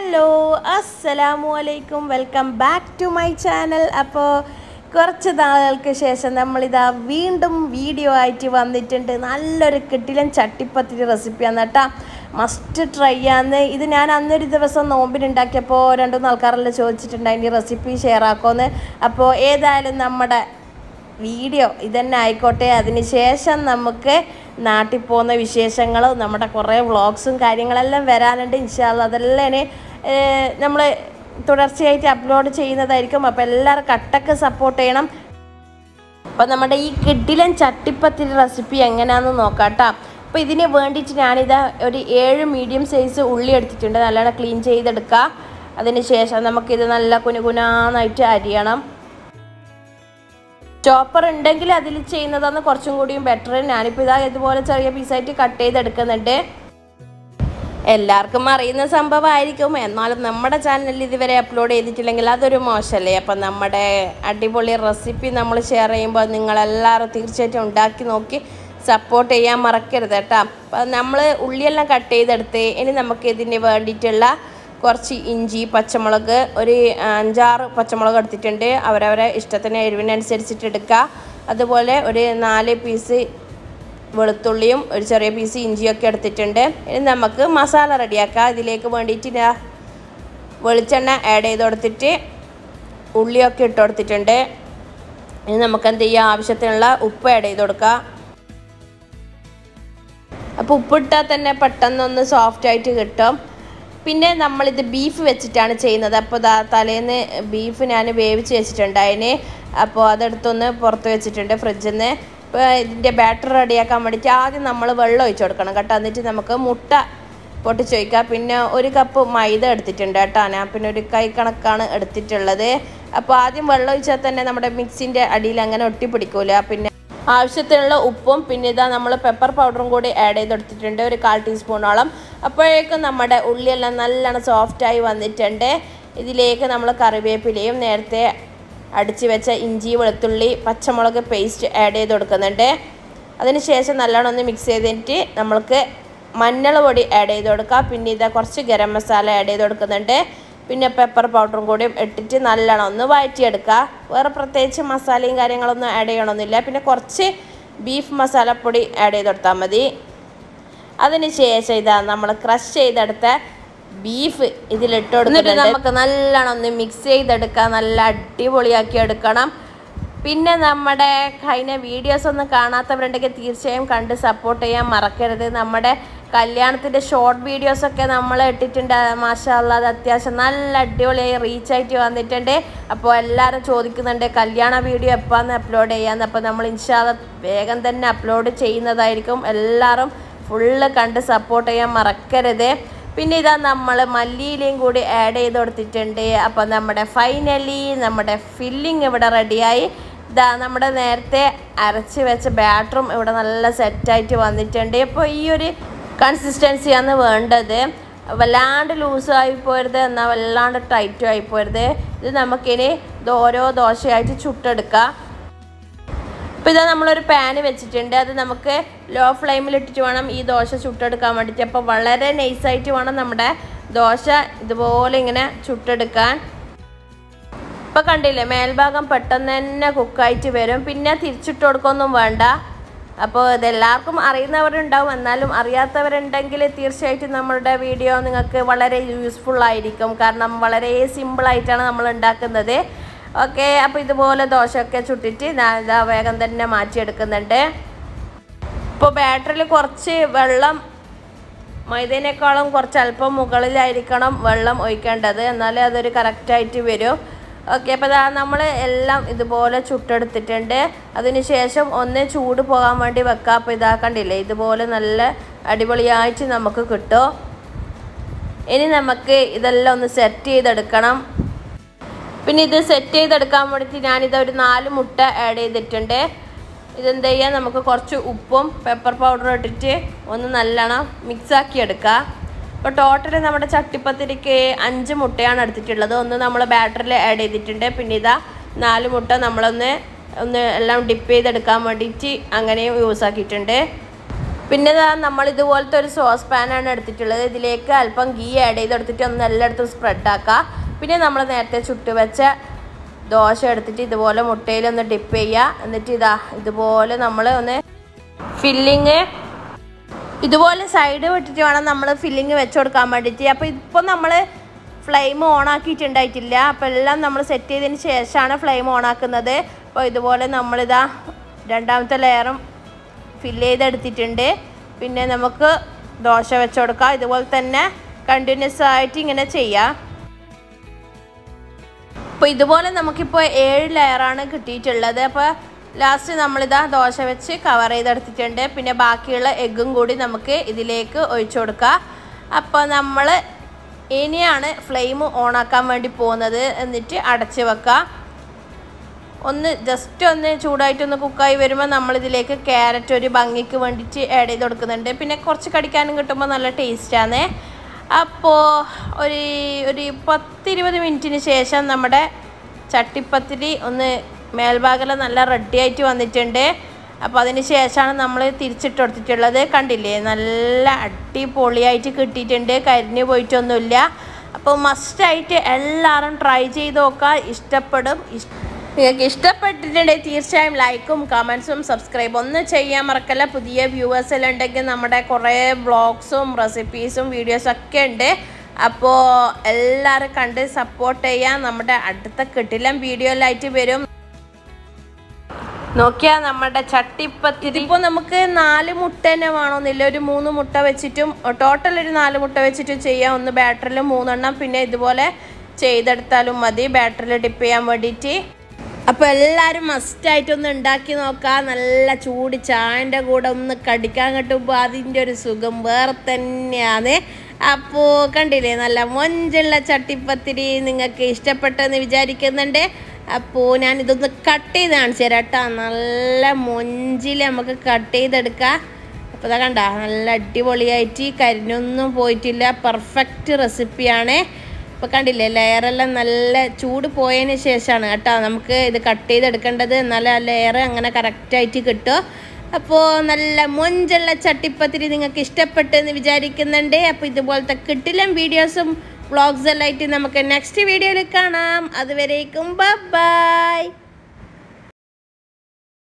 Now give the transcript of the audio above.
hello അസ്സലാമു അലൈക്കും welcome back to my channel അപ്പോൾ കുറച്ച് നാളുകൾക്ക് ശേഷം നമ്മളിതാ വീണ്ടും വീഡിയോ ആയിട്ട് വന്നിട്ടുണ്ട് നല്ലൊരു കിട്ടിലൻ ചട്ടിപ്പത്തിരി റെസിപ്പിയാണ് കേട്ടോ മസ്റ്റ് ട്രൈ ആന്ന് ഇത് ഞാൻ അന്നൊരു ദിവസം നോമ്പിനുണ്ടാക്കിയപ്പോൾ രണ്ടു മൂന്ന് ആൾക്കാരെല്ലാം ചോദിച്ചിട്ടുണ്ട് അതിൻ്റെ റെസിപ്പി ഷെയർ ആക്കുമെന്ന് അപ്പോൾ ഏതായാലും നമ്മുടെ വീഡിയോ ഇതന്നെ ആയിക്കോട്ടെ അതിന് ശേഷം നമുക്ക് നാട്ടിൽ പോകുന്ന വിശേഷങ്ങളും നമ്മുടെ കുറേ വ്ളോഗ്സും കാര്യങ്ങളെല്ലാം വരാനുണ്ട് ഇൻഷാല്ല അതെല്ലാം നമ്മൾ തുടർച്ചയായിട്ട് അപ്ലോഡ് ചെയ്യുന്നതായിരിക്കും അപ്പോൾ എല്ലാവരും കട്ടക്ക് സപ്പോർട്ട് ചെയ്യണം അപ്പോൾ നമ്മുടെ ഈ കിഡിലൻ ചട്ടിപ്പത്തിരി റെസിപ്പി എങ്ങനെയാണെന്ന് നോക്കാം കേട്ടോ അപ്പോൾ ഇതിന് വേണ്ടിയിട്ട് ഞാനിത് ഒരു ഏഴ് മീഡിയം സൈസ് ഉള്ളി എടുത്തിട്ടുണ്ട് നല്ലോണം ക്ലീൻ ചെയ്തെടുക്കുക അതിന് ശേഷം നമുക്കിത് നല്ല കുനുകുനാന്നായിട്ട് അരിയണം ചോപ്പർ ഉണ്ടെങ്കിൽ അതിൽ ചെയ്യുന്നതാണ് കുറച്ചും കൂടിയും ബെറ്റർ ഞാനിപ്പോൾ ഇതാ ഇതുപോലെ ചെറിയ പീസായിട്ട് കട്ട് ചെയ്തെടുക്കുന്നുണ്ട് എല്ലാവർക്കും അറിയുന്ന സംഭവമായിരിക്കും എന്നാലും നമ്മുടെ ചാനലിൽ ഇതുവരെ അപ്ലോഡ് ചെയ്തിട്ടില്ലെങ്കിൽ അതൊരു മോശമല്ലേ അപ്പം നമ്മുടെ അടിപൊളി റെസിപ്പി നമ്മൾ ഷെയർ ചെയ്യുമ്പോൾ നിങ്ങളെല്ലാവരും തീർച്ചയായിട്ടും ഉണ്ടാക്കി നോക്കി സപ്പോർട്ട് ചെയ്യാൻ മറക്കരുത് കേട്ടോ അപ്പം നമ്മൾ ഉള്ളിയെല്ലാം കട്ട് ചെയ്തെടുത്ത് ഇനി നമുക്ക് ഇതിന് വേണ്ടിയിട്ടുള്ള കുറച്ച് ഇഞ്ചി പച്ചമുളക് ഒരു അഞ്ചാറ് പച്ചമുളക് എടുത്തിട്ടുണ്ട് അവരവരെ ഇഷ്ടത്തിന് എരിവിനനുസരിച്ചിട്ട് എടുക്കുക അതുപോലെ ഒരു നാല് പീസ് വെളുത്തുള്ളിയും ഒരു ചെറിയ പീസ് ഇഞ്ചിയൊക്കെ എടുത്തിട്ടുണ്ട് ഇനി നമുക്ക് മസാല റെഡിയാക്കാം ഇതിലേക്ക് വേണ്ടിയിട്ട് ഞാൻ വെളിച്ചെണ്ണ ആഡ് ചെയ്ത് കൊടുത്തിട്ട് ഉള്ളിയൊക്കെ ഇട്ട് കൊടുത്തിട്ടുണ്ട് ഇനി നമുക്ക് എന്ത് ചെയ്യാം ആവശ്യത്തിനുള്ള ഉപ്പ് ആഡ് ചെയ്ത് കൊടുക്കുക അപ്പോൾ ഉപ്പിട്ടാൽ തന്നെ പെട്ടെന്നൊന്ന് സോഫ്റ്റ് ആയിട്ട് കിട്ടും പിന്നെ നമ്മളിത് ബീഫ് വെച്ചിട്ടാണ് ചെയ്യുന്നത് അപ്പോൾ ദാ തലേന്ന് ബീഫ് ഞാൻ വേവിച്ച് വെച്ചിട്ടുണ്ട് അതിന് അപ്പോൾ അതെടുത്തൊന്ന് പുറത്ത് വെച്ചിട്ടുണ്ട് ഫ്രിഡ്ജിൽ നിന്ന് ഇപ്പോൾ ഇതിൻ്റെ ബാറ്റർ റെഡിയാക്കാൻ വേണ്ടിയിട്ട് ആദ്യം നമ്മൾ വെള്ളം ഒഴിച്ച് കൊടുക്കണം കേട്ടോ എന്നിട്ട് നമുക്ക് മുട്ട പൊട്ടിച്ച് വയ്ക്കുക പിന്നെ ഒരു കപ്പ് മൈദ എടുത്തിട്ടുണ്ട് കേട്ടോ ഞാൻ പിന്നെ ഒരു കൈ കണക്കാണ് എടുത്തിട്ടുള്ളത് അപ്പോൾ ആദ്യം വെള്ളം ഒഴിച്ചാൽ തന്നെ നമ്മുടെ മിക്സിൻ്റെ അടിയിൽ അങ്ങനെ ഒട്ടിപ്പിടിക്കൂല പിന്നെ ആവശ്യത്തിനുള്ള ഉപ്പും പിന്നെ ഇതാ നമ്മൾ പെപ്പർ പൗഡറും കൂടി ആഡ് ചെയ്തെടുത്തിട്ടുണ്ട് ഒരു കാൽ ടീസ്പൂണോളം അപ്പോഴേക്കും നമ്മുടെ ഉള്ളിയെല്ലാം നല്ലോണം സോഫ്റ്റായി വന്നിട്ടുണ്ട് ഇതിലേക്ക് നമ്മൾ കറിവേപ്പിലയും നേരത്തെ അടിച്ച് വെച്ച ഇഞ്ചി വെളുത്തുള്ളി പച്ചമുളക് പേസ്റ്റ് ആഡ് ചെയ്ത് കൊടുക്കുന്നുണ്ട് അതിനുശേഷം നല്ലോണം ഒന്ന് മിക്സ് ചെയ്തിട്ട് നമ്മൾക്ക് മഞ്ഞൾ പൊടി ആഡ് ചെയ്ത് കൊടുക്കുക പിന്നെ ഇതാ കുറച്ച് ഗരം മസാല ആഡ് ചെയ്ത് കൊടുക്കുന്നുണ്ട് പിന്നെ പെപ്പർ പൗഡറും കൂടി ഇട്ടിട്ട് നല്ലോണം ഒന്ന് വഴറ്റിയെടുക്കുക വേറെ പ്രത്യേകിച്ച് മസാലയും കാര്യങ്ങളൊന്നും ആഡ് ചെയ്യണമെന്നില്ല പിന്നെ കുറച്ച് ബീഫ് മസാലപ്പൊടി ആഡ് ചെയ്ത് കൊടുത്താൽ മതി അതിന് ശേഷം ഇതാ നമ്മൾ ക്രഷ് ചെയ്തെടുത്ത ബീഫ് ഇതിലിട്ട് കൊടുത്തിട്ട് നമുക്ക് നല്ലോണം ഒന്ന് മിക്സ് ചെയ്തെടുക്കാം നല്ല അടിപൊളിയാക്കി എടുക്കണം പിന്നെ നമ്മുടെ കഴിഞ്ഞ വീഡിയോസ് ഒന്നും കാണാത്തവരുണ്ടെങ്കിൽ തീർച്ചയായും കണ്ട് സപ്പോർട്ട് ചെയ്യാൻ മറക്കരുത് നമ്മുടെ കല്യാണത്തിൻ്റെ ഷോർട്ട് വീഡിയോസൊക്കെ നമ്മൾ ഇട്ടിട്ടുണ്ട് മാഷാല്ല അത് അത്യാവശ്യം നല്ല അടിപൊളിയായി റീച്ച് ആയിട്ട് വന്നിട്ടുണ്ട് അപ്പോൾ എല്ലാവരും ചോദിക്കുന്നുണ്ട് കല്യാണ വീഡിയോ എപ്പോഴാണ് അപ്ലോഡ് ചെയ്യാന്ന് അപ്പോൾ നമ്മൾ ഇൻഷാല്ല വേഗം തന്നെ അപ്ലോഡ് ചെയ്യുന്നതായിരിക്കും എല്ലാവരും ഫുള്ള് കണ്ട് സപ്പോർട്ട് ചെയ്യാൻ മറക്കരുത് പിന്നെ ഇതാ നമ്മൾ മല്ലിയിലയും കൂടി ആഡ് ചെയ്ത് കൊടുത്തിട്ടുണ്ട് അപ്പോൾ നമ്മുടെ ഫൈനലി നമ്മുടെ ഫില്ലിങ് ഇവിടെ റെഡിയായി ഇതാ നമ്മുടെ നേരത്തെ അരച്ച് വെച്ച ബാറ്ററും ഇവിടെ നല്ല സെറ്റായിട്ട് വന്നിട്ടുണ്ട് അപ്പോൾ ഈ ഒരു കൺസിസ്റ്റൻസിയാണ് വേണ്ടത് വല്ലാണ്ട് ലൂസായി പോരുത് എന്നാൽ വല്ലാണ്ട് ടൈറ്റും ആയി പോരുത് ഇത് നമുക്കിനി ഇത് ഓരോ ദോശയായിട്ട് ചുട്ടെടുക്കാം അപ്പോൾ ഇതാ നമ്മളൊരു പാന് വെച്ചിട്ടുണ്ട് അത് നമുക്ക് ലോ ഫ്ലെയിമിൽ ഇട്ടിട്ട് വേണം ഈ ദോശ ചുട്ടെടുക്കാൻ വേണ്ടിയിട്ട് അപ്പോൾ വളരെ നൈസായിട്ട് വേണം നമ്മുടെ ദോശ ഇതുപോലെ ഇങ്ങനെ ചുട്ടെടുക്കാൻ ഇപ്പോൾ കണ്ടില്ലേ മേൽഭാഗം പെട്ടെന്ന് തന്നെ കുക്കായിട്ട് വരും പിന്നെ തിരിച്ചിട്ട് കൊടുക്കൊന്നും വേണ്ട അപ്പോൾ ഇതെല്ലാവർക്കും അറിയുന്നവരുണ്ടാവും എന്നാലും അറിയാത്തവരുണ്ടെങ്കിൽ തീർച്ചയായിട്ടും നമ്മളുടെ വീഡിയോ നിങ്ങൾക്ക് വളരെ യൂസ്ഫുൾ ആയിരിക്കും കാരണം വളരെ സിമ്പിളായിട്ടാണ് നമ്മൾ ഉണ്ടാക്കുന്നത് ഓക്കെ അപ്പോൾ ഇതുപോലെ ദോശയൊക്കെ ചുട്ടിട്ട് ഞാൻ ഇതാ വേഗം തന്നെ മാറ്റിയെടുക്കുന്നുണ്ട് ഇപ്പോൾ ബാറ്ററിൽ കുറച്ച് വെള്ളം മൈദേനേക്കാളും കുറച്ച് അല്പം മുകളിലായിരിക്കണം വെള്ളം ഒഴിക്കേണ്ടത് എന്നാലേ അതൊരു കറക്റ്റായിട്ട് വരും ഓക്കെ അപ്പോൾ ഇതാ നമ്മൾ എല്ലാം ഇതുപോലെ ചുട്ടെടുത്തിട്ടുണ്ട് അതിനുശേഷം ഒന്ന് ചൂട് പോകാൻ വേണ്ടി വെക്കാം അപ്പോൾ ഇതാ കണ്ടില്ലേ ഇതുപോലെ നല്ല അടിപൊളിയായിട്ട് നമുക്ക് കിട്ടും ഇനി നമുക്ക് ഇതെല്ലാം ഒന്ന് സെറ്റ് ചെയ്തെടുക്കണം പിന്നെ ഇത് സെറ്റ് ചെയ്തെടുക്കാൻ വേണ്ടിയിട്ട് ഞാനിത് ഒരു നാല് മുട്ട ആഡ് ചെയ്തിട്ടുണ്ട് ഇതെന്ത് ചെയ്യാം നമുക്ക് കുറച്ച് ഉപ്പും പെപ്പർ പൗഡറും ഇട്ടിട്ട് ഒന്ന് നല്ലോണം മിക്സാക്കി എടുക്കാം അപ്പോൾ ടോട്ടൽ നമ്മുടെ ചട്ടിപ്പത്തിരിക്ക് അഞ്ച് മുട്ടയാണ് എടുത്തിട്ടുള്ളത് ഒന്ന് നമ്മൾ ബാറ്ററിൽ ആഡ് ചെയ്തിട്ടുണ്ട് പിന്നെ ഇതാ നാല് മുട്ട നമ്മളൊന്ന് ഒന്ന് എല്ലാം ഡിപ്പ് ചെയ്തെടുക്കാൻ വേണ്ടിയിട്ട് അങ്ങനെയും യൂസ് ആക്കിയിട്ടുണ്ട് പിന്നെ ദാ നമ്മൾ ഇതുപോലത്തെ ഒരു സോസ് പാനാണ് എടുത്തിട്ടുള്ളത് ഇതിലേക്ക് അല്പം ഗീ ആഡ് ചെയ്തെടുത്തിട്ട് ഒന്ന് എല്ലായിടത്തും സ്പ്രെഡ് ആക്കുക പിന്നെ നമ്മൾ നേരത്തെ ചുട്ട് വെച്ച ദോശ എടുത്തിട്ട് ഇതുപോലെ മുട്ടയിലൊന്ന് ഡിപ്പ് ചെയ്യുക എന്നിട്ട് ഇതാ ഇതുപോലെ നമ്മൾ ഒന്ന് ഫില്ലിങ് ഇതുപോലെ സൈഡ് വിട്ടിട്ട് വേണം നമ്മൾ ഫില്ലിങ് വെച്ച് കൊടുക്കാൻ വേണ്ടിയിട്ട് അപ്പോൾ ഇപ്പോൾ നമ്മൾ ഫ്ലെയിം ഓൺ ആക്കിയിട്ടുണ്ടായിട്ടില്ല അപ്പോൾ എല്ലാം നമ്മൾ സെറ്റ് ചെയ്തതിന് ശേഷമാണ് ഫ്ലെയിം ഓൺ ആക്കുന്നത് അപ്പോൾ ഇതുപോലെ നമ്മളിതാ രണ്ടാമത്തെ ലെയറും ഫില്ല് ചെയ്തെടുത്തിട്ടുണ്ട് പിന്നെ നമുക്ക് ദോശ വെച്ച് കൊടുക്കാം ഇതുപോലെ തന്നെ കണ്ടിന്യൂസ് ആയിട്ട് ഇങ്ങനെ ചെയ്യാം അപ്പോൾ ഇതുപോലെ നമുക്കിപ്പോൾ ഏഴ് ലെയറാണ് കിട്ടിയിട്ടുള്ളത് അപ്പോൾ ലാസ്റ്റ് നമ്മളിതാ ദോശ വെച്ച് കവർ ചെയ്തെടുത്തിട്ടുണ്ട് പിന്നെ ബാക്കിയുള്ള എഗ്ഗും കൂടി നമുക്ക് ഇതിലേക്ക് ഒഴിച്ചു കൊടുക്കാം അപ്പോൾ നമ്മൾ ഇനിയാണ് ഫ്ലെയിം ഓണാക്കാൻ വേണ്ടി പോകുന്നത് എന്നിട്ട് അടച്ച് വെക്കാം ഒന്ന് ജസ്റ്റ് ഒന്ന് ചൂടായിട്ടൊന്ന് കുക്കായി വരുമ്പോൾ നമ്മളിതിലേക്ക് ക്യാരറ്റ് ഒരു ഭംഗിക്ക് വേണ്ടിയിട്ട് ആഡ് ചെയ്ത് കൊടുക്കുന്നുണ്ട് പിന്നെ കുറച്ച് കടിക്കാനും കിട്ടുമ്പോൾ നല്ല ടേസ്റ്റാണ് അപ്പോൾ ഒരു ഒരു പത്തിരുപത് മിനിറ്റിന് ശേഷം നമ്മുടെ ചട്ടിപ്പത്തിരി ഒന്ന് മേൽഭാഗം നല്ല റെഡി ആയിട്ട് വന്നിട്ടുണ്ട് അപ്പോൾ അതിന് ശേഷമാണ് നമ്മൾ തിരിച്ചിട്ട് കൊടുത്തിട്ടുള്ളത് കണ്ടില്ലേ നല്ല അടിപൊളിയായിട്ട് കിട്ടിയിട്ടുണ്ട് കരിഞ്ഞു പോയിട്ടൊന്നുമില്ല അപ്പോൾ മസ്റ്റായിട്ട് എല്ലാവരും ട്രൈ ചെയ്ത് നോക്കുക ഇഷ്ടപ്പെടും ഇഷ് നിങ്ങൾക്ക് ഇഷ്ടപ്പെട്ടിട്ടുണ്ടെങ്കിൽ തീർച്ചയായും ലൈക്കും കമൻസും സബ്സ്ക്രൈബും ഒന്നും ചെയ്യാൻ മറക്കല്ല പുതിയ വ്യൂവേഴ്സ് എല്ലാം ഉണ്ടെങ്കിൽ നമ്മുടെ കുറേ വ്ളോഗ്സും റെസിപ്പീസും വീഡിയോസും ഒക്കെ ഉണ്ട് അപ്പോൾ എല്ലാവരും കണ്ട് സപ്പോർട്ട് ചെയ്യാൻ നമ്മുടെ അടുത്ത കിട്ടില്ല വീഡിയോയിലായിട്ട് വരും നോക്കിയാൽ നമ്മുടെ ചട്ടിപ്പത്തിരി ഇപ്പോൾ നമുക്ക് നാല് മുട്ട തന്നെ വേണമെന്നില്ല ഒരു മൂന്ന് മുട്ട വെച്ചിട്ടും ടോട്ടൽ ഒരു നാല് മുട്ട വെച്ചിട്ടും ചെയ്യാം ഒന്ന് ബാറ്ററിൽ മൂന്നെണ്ണം പിന്നെ ഇതുപോലെ ചെയ്തെടുത്താലും മതി ബാറ്ററിൽ ഡിപ്പ് ചെയ്യാൻ വേണ്ടിയിട്ട് അപ്പോൾ എല്ലാവരും മസ്റ്റായിട്ടൊന്ന് ഉണ്ടാക്കി നോക്കാം നല്ല ചൂട് ചായൻ്റെ കൂടെ ഒന്ന് കടിക്കാൻ കിട്ടുമ്പോൾ അതിൻ്റെ ഒരു സുഖം വേറെ തന്നെയാണ് അപ്പോൾ കണ്ടില്ലേ നല്ല മൊഞ്ചുള്ള ചട്ടിപ്പത്തിരി നിങ്ങൾക്ക് ഇഷ്ടപ്പെട്ടെന്ന് വിചാരിക്കുന്നുണ്ട് അപ്പോൾ ഞാൻ ഇതൊന്ന് കട്ട് ചെയ്ത് കാണിച്ചു തരാം കേട്ടോ നല്ല മൊഞ്ചിൽ നമുക്ക് കട്ട് ചെയ്തെടുക്കാം അപ്പോൾ ഇതാ കണ്ട നല്ല അടിപൊളിയായിട്ട് കരിഞ്ഞൊന്നും പോയിട്ടില്ല പെർഫെക്റ്റ് റെസിപ്പിയാണ് ഇപ്പോൾ കണ്ടില്ലേ ലെയറെല്ലാം നല്ല ചൂട് പോയതിന് ശേഷമാണ് കേട്ടോ നമുക്ക് ഇത് കട്ട് ചെയ്തെടുക്കേണ്ടത് എന്നാലേ ആ ലെയർ അങ്ങനെ കറക്റ്റായിട്ട് കിട്ടും അപ്പോൾ നല്ല മൊഞ്ചുള്ള ചട്ടിപ്പത്തിരി നിങ്ങൾക്ക് ഇഷ്ടപ്പെട്ടെന്ന് വിചാരിക്കുന്നുണ്ട് അപ്പോൾ ഇതുപോലത്തെ കിട്ടിലും വീഡിയോസും വ്ളോഗ്സ് എല്ലാം ആയിട്ട് നമുക്ക് നെക്സ്റ്റ് വീഡിയോയിൽ കാണാം അതുവരേക്കും ബൈ